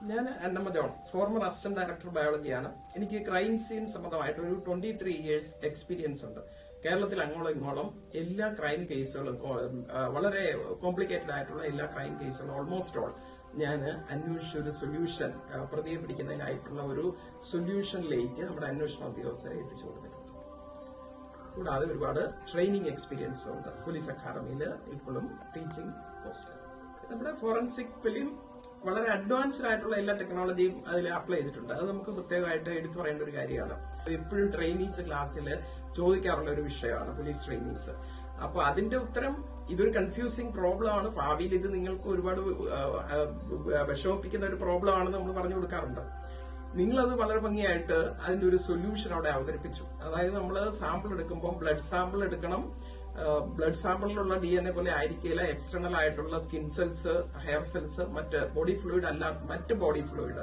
ഞാൻ Annamma John former assistant director ബയോളജിയാണ് എനിക്ക് ക്രൈം സീൻ സംബന്ധമായിട്ട് ഒരു ട്വന്റി ത്രീ ഇയേഴ്സ് എക്സ്പീരിയൻസ് ഉണ്ട് കേരളത്തിൽ അങ്ങോളം ഇങ്ങോളം എല്ലാ ക്രൈം കേസുകളും കോ- ആ, വളരെ കോംപ്ലിക്കേറ്റഡ് ആയിട്ടുള്ള എല്ലാ ക്രൈം കേസുകളും ഓൾമോസ്റ്റ് ഓൾ ഞാൻ അന്വേഷിച്ച ഒരു സൊല്യൂഷൻ പ്രതിയെ പിടിക്കുന്നതിനായിട്ടുള്ള ഒരു സൊല്യൂഷനിലേക്ക് നമ്മുടെ അന്വേഷണ ഉദ്യോഗസ്ഥരെ എത്തിച്ചു കൊടുത്തിട്ടുണ്ട് കൂടാതെ ഒരുപാട് ട്രെയിനിങ് എക്സ്പീരിയൻസും ഉണ്ട് പോലീസ് അക്കാദമിയിൽ ഇപ്പോഴും ടീച്ചിങ് പോസ്റ്റ് നമ്മുടെ ഫോറൻസിക് ഫിലിം വളരെ അഡ്വാൻസ്ഡ് ആയിട്ടുള്ള എല്ലാ ടെക്നോളജിയും അതിൽ അപ്ലൈ ചെയ്തിട്ടുണ്ട് അത് നമുക്ക് പ്രത്യേകമായിട്ട് എടുത്തു പറയേണ്ട ഒരു കാര്യമാണ് എപ്പോഴും ട്രെയിനീസ് ക്ലാസ്സിൽ ചോദിക്കാറുള്ള ഒരു വിഷയമാണ് പോലീസ് ട്രെയിനീസ് അപ്പൊ അതിന്റെ ഉത്തരം ഇതൊരു കൺഫ്യൂസിങ് പ്രോബ്ലം ആണ് ഭാവിയിൽ ഇത് നിങ്ങൾക്ക് ഒരുപാട് ആ, ആ, വിഷമിപ്പിക്കുന്ന ഒരു പ്രോബ്ലം ആണെന്ന് നമ്മൾ പറഞ്ഞു കൊടുക്കാറുണ്ട് നിങ്ങളത് വളരെ ഭംഗിയായിട്ട് അതിന്റെ ഒരു സൊല്യൂഷൻ അവിടെ അവതരിപ്പിച്ചു അതായത് നമ്മൾ സാമ്പിൾ എടുക്കുമ്പോൾ ബ്ലഡ് സാമ്പിൾ എടുക്കണം ബ്ലഡ് സാമ്പിളിലുള്ള ഡി എൻ എ പോലെ ആയിരിക്കില്ല എക്സ്റ്റേണൽ ആയിട്ടുള്ള സ്കിൻ സെൽസ് ഹെയർ സെൽസ് മറ്റ് ബോഡി ഫ്ലൂയിഡ് അല്ല മറ്റ് ബോഡി ഫ്ലൂയിഡ്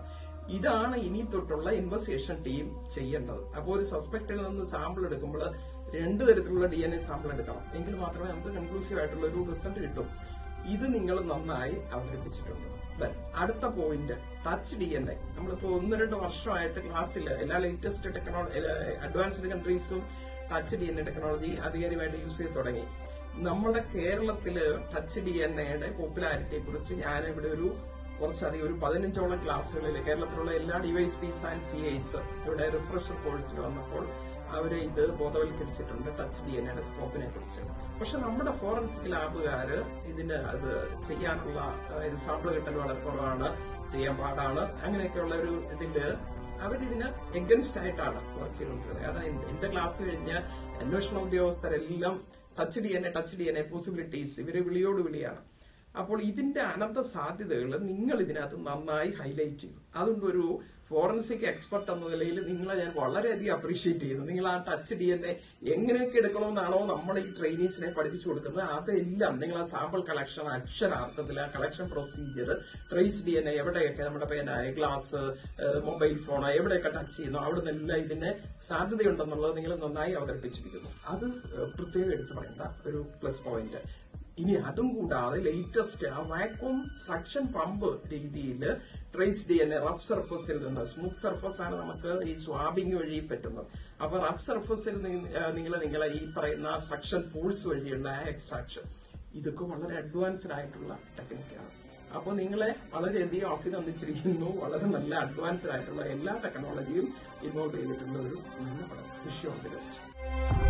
ഇതാണ് ഇനി തൊട്ടുള്ള ഇൻവെസ്റ്റിഗേഷൻ ടീം ചെയ്യേണ്ടത് അപ്പോൾ ഒരു സസ്പെക്റ്റിൽ നിന്ന് സാമ്പിൾ എടുക്കുമ്പോൾ രണ്ട് തരത്തിലുള്ള ഡി എൻ എ സാമ്പിൾ എടുക്കണം എങ്കിൽ മാത്രമേ നമുക്ക് കൺക്ലൂസീവ് ആയിട്ടുള്ള ഒരു റിസൾട്ട് കിട്ടും ഇത് നിങ്ങൾ നന്നായി അവതരിപ്പിച്ചിട്ടുണ്ട് Then, അടുത്ത point touch D N A നമ്മളിപ്പോ ഒന്ന് രണ്ട് വർഷമായിട്ട് ക്ലാസ്സിൽ എല്ലാ ലേറ്റസ്റ്റ് ടെക്നോളജി അഡ്വാൻസ്ഡ് കൺട്രീസും touch D N A technology അധികാരികമായിട്ട് യൂസ് ചെയ്ത് തുടങ്ങി നമ്മുടെ കേരളത്തില് ടച്ച് ഡി എൻ എയുടെ പോപ്പുലാരിറ്റിയെ കുറിച്ച് ഞാൻ ഇവിടെ ഒരു കുറച്ചധികം ഒരു പതിനഞ്ചോളം ക്ലാസ്സുകളിൽ കേരളത്തിലുള്ള എല്ലാ DYSPs and CIs ഇവിടെ റിഫ്രഷർ കോഴ്സിൽ വന്നപ്പോൾ അവര് ഇത് ബോധവൽക്കരിച്ചിട്ടുണ്ട് ടച്ച് ഡി എൻ എയുടെ സ്കോപ്പിനെ കുറിച്ച് പക്ഷെ നമ്മുടെ ഫോറൻസിക് ലാബുകാര് ഇതിന് അത് ചെയ്യാനുള്ള അതായത് സാമ്പിൾ കിട്ടൽ വളരെ കുറവാണ് ചെയ്യാൻ പാടാണ് അങ്ങനെയൊക്കെയുള്ള ഒരു ഇതില് അവരിതിന് എഗൻസ്റ്റ് ആയിട്ടാണ് വർക്ക് ചെയ്തുകൊണ്ടിരുന്നത് അതായത് എന്റെ ക്ലാസ് കഴിഞ്ഞ അന്വേഷണ ഉദ്യോഗസ്ഥരെല്ലാം touch D N A touch D N A possibilities ഇവര് വിളിയോട് വിളിയാണ് അപ്പോൾ ഇതിന്റെ അനന്ത സാധ്യതകൾ നിങ്ങൾ ഇതിനകത്ത് നന്നായി ഹൈലൈറ്റ് ചെയ്തു അതുകൊണ്ട് ഒരു ഫോറൻസിക് എക്സ്പെർട്ട് എന്ന നിലയിൽ നിങ്ങളെ ഞാൻ വളരെയധികം അപ്രീഷിയേറ്റ് ചെയ്യുന്നു നിങ്ങൾ ആ ടച്ച് ഡി എൻ എ എങ്ങനെയൊക്കെ എടുക്കണമെന്നാണോ നമ്മൾ ഈ ട്രെയിനീസിനെ പഠിപ്പിച്ചു കൊടുക്കുന്നത് അതെല്ലാം നിങ്ങൾ ആ സാമ്പിൾ കളക്ഷൻ അക്ഷരാർത്ഥത്തിൽ ആ collection procedure trace D N A എവിടെയൊക്കെ നമ്മുടെ പേനായ ഗ്ലാസ് മൊബൈൽ ഫോൺ എവിടെയൊക്കെ ടച്ച് ചെയ്യുന്നു അവിടെ നിന്നെല്ലാം ഇതിന് സാധ്യതയുണ്ടെന്നുള്ളത് നിങ്ങൾ നന്നായി അവതരിപ്പിച്ചിരിക്കുന്നു അത് ഏഹ്, പ്രത്യേകം എടുത്തു പറയേണ്ട ഒരു പ്ലസ് പോയിന്റ് ഇനി അതും കൂടാതെ ലേറ്റസ്റ്റ് ആ വാക്വം സക്ഷൻ പമ്പ് രീതിയിൽ trace D N A rough സർഫസിൽ നിന്ന് സ്മൂത്ത് സർഫസ് ആണ് നമുക്ക് ഈ സ്വാബിങ് വഴി പറ്റുന്നത് അപ്പൊ റഫ് സർഫസിൽ നിങ്ങൾ നിങ്ങളെ ഈ പറയുന്ന സക്ഷൻ ഫോഴ്സ് വഴിയുള്ള എക്സ്ട്രാക്ഷൻ ഇതൊക്കെ വളരെ അഡ്വാൻസ്ഡ് ആയിട്ടുള്ള ടെക്നിക്കാണ് അപ്പോൾ നിങ്ങളെ വളരെയധികം അഭിനന്ദിച്ചിരിക്കുന്നു വളരെ നല്ല അഡ്വാൻസ്ഡ് ആയിട്ടുള്ള എല്ലാ ടെക്നോളജിയും ഇൻവോൾവ് ചെയ്തിട്ടുള്ള ഒരു നല്ല പടം വിഷ് ഓൾ ദി ബെസ്റ്റ്